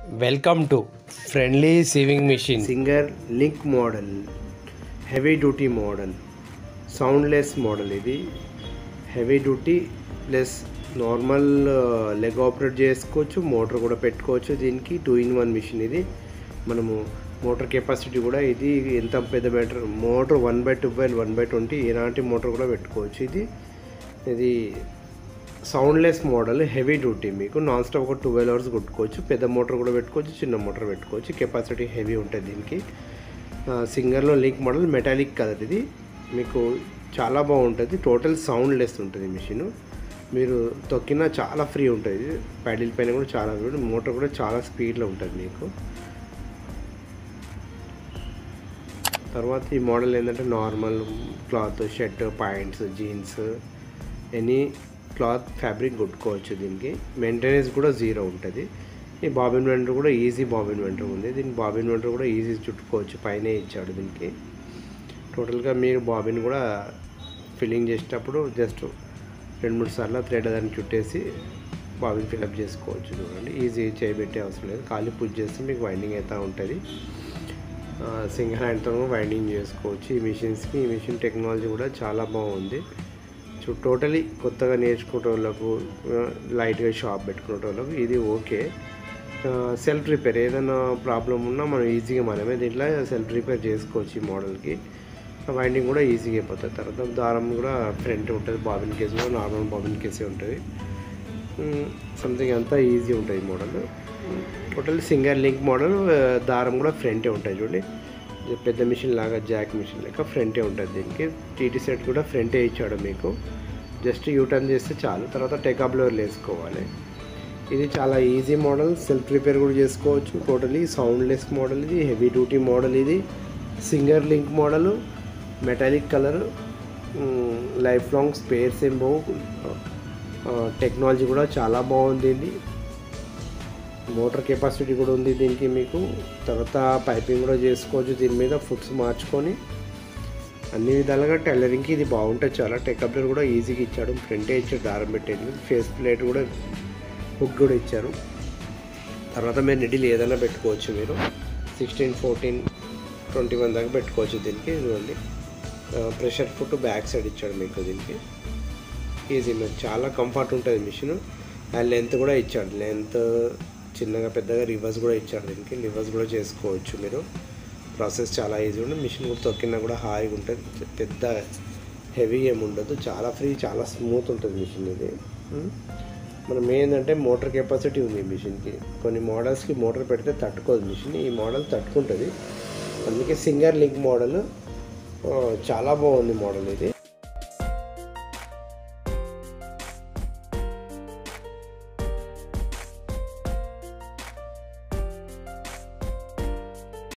Welcome to friendly sewing machine Singer link model heavy duty model soundless model ఇది heavy duty plus normal leg operate చేసుకోవచ్చు motor కూడా పెట్టుకోవచ్చు దీనికి two in one machine ఇది మనము motor capacity కూడా ఇది ఎంత పెద్ద meter motor one by twelve one by twenty ఎలాంటి మోటార్ కూడా పెట్టుకోవచ్చు ఇది ఇది సౌండ్లెస్ మోడల్ హెవీ డ్యూటీ మీకు నాన్ స్టాప్ ఒక ట్వెల్వ్ అవర్స్ కొట్టుకోవచ్చు పెద్ద మోటార్ కూడా పెట్టుకోవచ్చు చిన్న మోటార్ పెట్టుకోవచ్చు కెపాసిటీ హెవీ ఉంటుంది దీనికి సింగర్లో లింక్ మోడల్ మెటాలిక్ కలర్ ఇది మీకు చాలా బాగుంటుంది టోటల్ సౌండ్లెస్ ఉంటుంది మిషన్ మీరు తొక్కినా చాలా ఫ్రీ ఉంటుంది ప్యాడిల్ పైన కూడా చాలా ఫ్రీ మోటార్ కూడా చాలా స్పీడ్లో ఉంటుంది మీకు తర్వాత ఈ మోడల్ ఏంటంటే normal cloth shirt pants jeans any cloth fabric కొట్టుకోవచ్చు దీనికి మెయింటెనెన్స్ కూడా జీరో ఉంటుంది ఈ బాబిన్ వెంటర్ కూడా ఈజీ బాబిన్ వెంటర్ ఉంది దీని బాబిన్ వెంటర్ కూడా ఈజీ చుట్టుకోవచ్చు పైనే ఇచ్చాడు దీనికి టోటల్గా మీరు బాబిన్ కూడా ఫిల్లింగ్ చేసేటప్పుడు జస్ట్ రెండు మూడు సార్లు థ్రెడ్ దాన్ని చుట్టేసి బాబిన్ ఫిల్అప్ చేసుకోవచ్చు చూడండి ఈజీ చేయబెట్టే అవసరం లేదు ఖాళీ పుష్ చేస్తే మీకు వైండింగ్ అవుతూ ఉంటుంది సింగిల్ హ్యాండ్తో వైండింగ్ చేసుకోవచ్చు ఈ మిషన్స్కి ఈ మిషన్ టెక్నాలజీ కూడా చాలా బాగుంది సో టోటలీ కొత్తగా నేర్చుకునే వాళ్ళకు లైట్గా షాప్ పెట్టుకునే వాళ్ళకు ఇది ఓకే సెల్ఫ్ రిపేర్ ఏదైనా ప్రాబ్లం ఉన్నా మనం ఈజీగా మనమే దీంట్లో సెల్ఫ్ రిపేర్ చేసుకోవచ్చు ఈ మోడల్కి వైండింగ్ కూడా ఈజీగా అయిపోతుంది తర్వాత దారం కూడా ఫ్రంట్ ఉంటుంది బాబిన్ కేసు కూడా నార్మల్ బాబిన్ కేసే ఉంటుంది సంథింగ్ అంతా ఈజీ ఉంటుంది ఈ model total Singer link model దారం కూడా ఫ్రంటే ఉంటుంది చూడండి ఇది పెద్ద మిషన్ లాగా జాక్ మిషన్ లెక్క ఫ్రంటే ఉంటుంది దీనికి టీటీ సెట్ కూడా ఫ్రంటే ఇచ్చాడు మీకు జస్ట్ యూటర్న్ చేస్తే చాలు తర్వాత టెకాబ్లోర్ వేసుకోవాలి ఇది చాలా ఈజీ మోడల్ సెల్ఫ్ రిపేర్ కూడా చేసుకోవచ్చు టోటలీ సౌండ్లెస్ మోడల్ ఇది హెవీ డ్యూటీ మోడల్ ఇది Singer link model metallic colour life long spares ఏం బాగు టెక్నాలజీ కూడా చాలా బాగుంది ఇది మోటార్ కెపాసిటీ కూడా ఉంది దీనికి మీకు తర్వాత పైపింగ్ కూడా చేసుకోవచ్చు దీని మీద ఫుట్స్ మార్చుకొని అన్ని విధాలుగా టైలరింగ్కి ఇది బాగుంటుంది చాలా టెకప్లర్ కూడా ఈజీగా ఇచ్చాడు ఫ్రంటే ఇచ్చాడు దారం పెట్టేది ఫేస్ ప్లేట్ కూడా హుక్ కూడా ఇచ్చారు తర్వాత మీరు నిడిల్ ఏదైనా పెట్టుకోవచ్చు మీరు సిక్స్టీన్ ఫోర్టీన్ ట్వంటీ వన్ దాకా పెట్టుకోవచ్చు దీనికి ఇదిగోండి ప్రెషర్ ఫుట్ బ్యాక్ సైడ్ ఇచ్చాడు మీకు దీనికి ఈజీ మీకు చాలా కంఫర్ట్ ఉంటుంది మిషన్ ఆ లెంత్ కూడా ఇచ్చాడు లెంత్ చిన్నగా పెద్దగా రివర్స్ కూడా ఇచ్చాడు దీనికి రివర్స్ కూడా చేసుకోవచ్చు మీరు ప్రాసెస్ చాలా ఈజీ ఉంటుంది మిషన్ కూడా తొక్కినా కూడా హాయిగా ఉంటుంది పెద్ద హెవీ ఏమి ఉండదు చాలా ఫ్రీ చాలా స్మూత్ ఉంటుంది మిషన్ ఇది ఉమ్. మనం ఏంటంటే మోటార్ కెపాసిటీ ఉంది ఈ మిషన్కి కొన్ని మోడల్స్కి మోటార్ పెడితే తట్టుకోదు మిషన్ ఈ మోడల్ తట్టుకుంటుంది అందుకే సింగర్ లింక్ మోడల్ చాలా బాగుంది మోడల్ ఇది